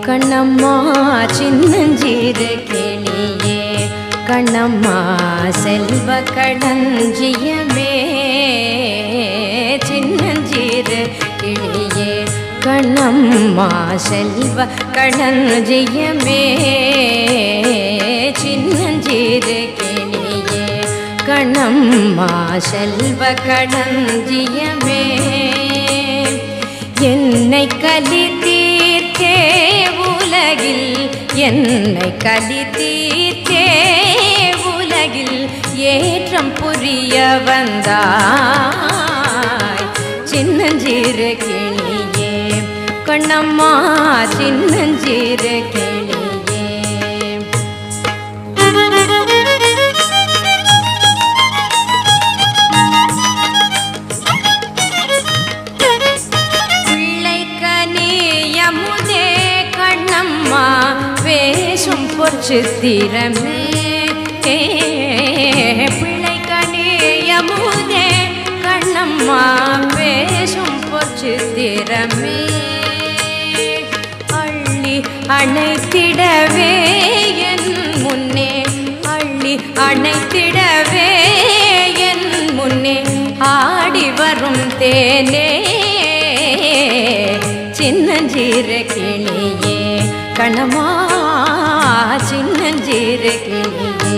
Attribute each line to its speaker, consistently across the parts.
Speaker 1: கண்ணம்மா சின்னஞ்சீரு கிளியே கண்ணம்மா செல்வ கடஞ்சியமே சின்னஞ்சீரு கிளியே கண்ணம்மா செல்வ கடஞ்சியமே சின்னஞ்சீரு கிளியே கண்ணம்மா செல்வ கடஞ்சியமே என்னை கலி தீர்த்தே உலகில் என்னை கலி தீர்த்தே உலகில் ஏற்றம் புரிய வந்தாய் சின்னஞ்சீரு கிளியே கண்ணம்மா சின்னஞ்சீரு கிளியே பிள்ளைக்கனியமுதே கண்ணம்மா வேஷம் பொற்சித்திரமே பிள்ளைக்கனியமுதே கண்ணம்மா வேஷம் பொற்சித்திரமே அள்ளி அணைத்திடவே என் முன்னே அள்ளி அணைத்திடவே என் முன்னே ஆடி வரும் தேனே சின்னஞ்சீர கிளியே கணமா சின்னஞ்சீர கிளியே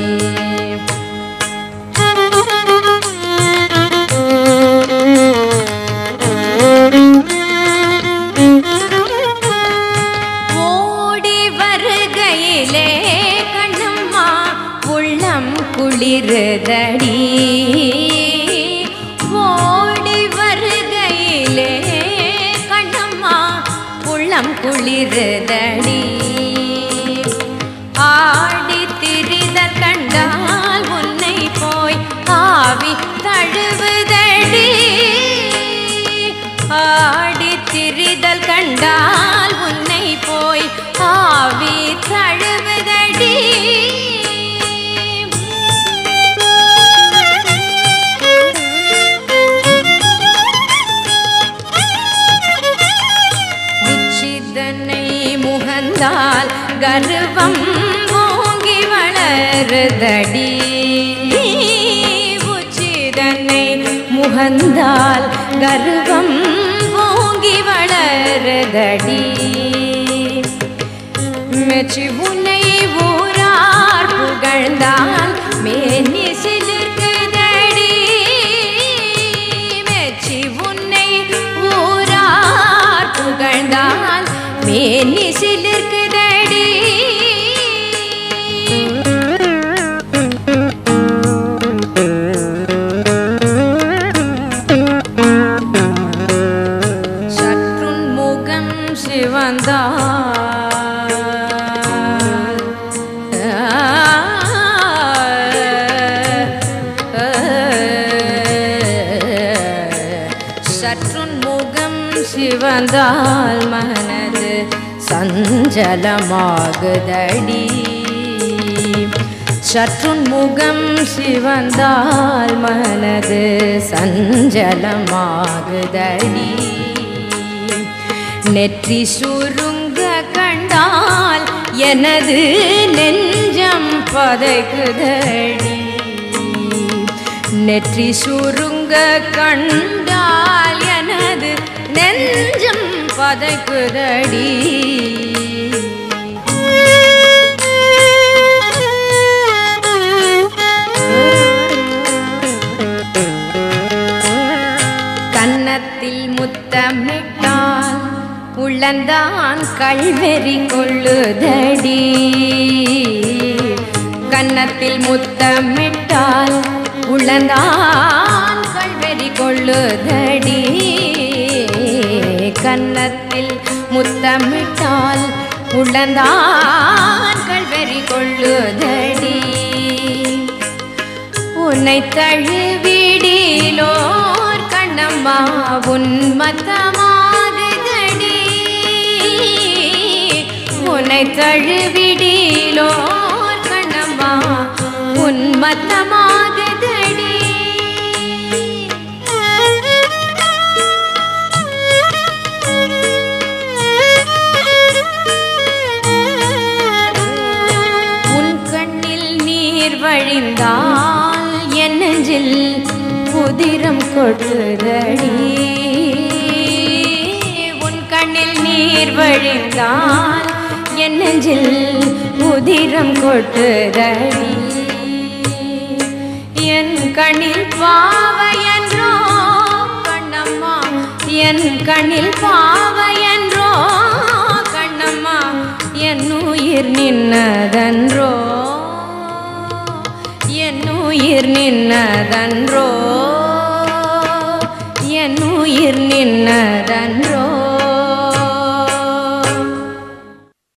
Speaker 1: ஓடி வருகையிலே கண்ணம்மா உள்ளம் குளிருதடி ஓடி வருகையிலே கண்ணம்மா உள்ளம் குளிருதடி ஆடி திரிதற் கண்டால் உன்னை போய் ஆவி தழுவுதடி ஆடி திரிதல் கண்டால் உன்னை போய் ஆவி தழுவுதடி உச்சிதனை முகந்தால் கர்வம் ஓங்கி வளருதடி உச்சிதனை முகந்தால் கர்வம் ஓங்கி வளருதடி மெச்சி உன்னை ஊரார் புகழ்ந்தால் மேனி சிலிர்க்குதடி மெச்சி உன்னை ஊரார் புகழ்ந்தால் மேனி சிலிர்க்குதடி சற்றுன் முகம் சிவந்தால் சற்றுன் முகம் சிவந்தால் மனது சஞ்சலமாகுதடி சற்றுன் முகம் சிவந்தால் மனது சஞ்சலமாகுதடி நெற்றி சுருங்க கண்டால் எனது நெஞ்சம் பதைக்குதடி நெற்றி சுருங்க கண்டால் எனது நெஞ்சம் பதைக்குதடி கன்னத்தில் முத்தமிட்டால் உள்ளந்தான் கல்வெறி கொள்ளுதடி கன்னத்தில் முத்தமிட்டால் உள்ளந்தான் கல்வெறி கொள்ளுதடி கன்னத்தில் முத்தமிட்டால் உள்ளந்தான் கல்வெறி கொள்ளுதடி உன்னை தழுவிடிலோர் கண்ணம்மா உன்மத்தமாகுதடி உன்னை தழுவிடிலோர் கண்ணம்மா உன்மத்தமாகுதடி வழிந்தால் என் நெஞ்சில் உதிரம் கொட்டுதடி உன் கண்ணில் நீர் வழிந்தால் என் நெஞ்சில் உதிரம் கொட்டுதடி என் கண்ணில் பாவையன்றோ கண்ணம்மா என் கண்ணில் பாவையன்றோ கண்ணம்மா என் உயிர் நின்னதன்றோ என் உயிர் நின்னதன்றோ என் உயிர் நின்னதன்றோ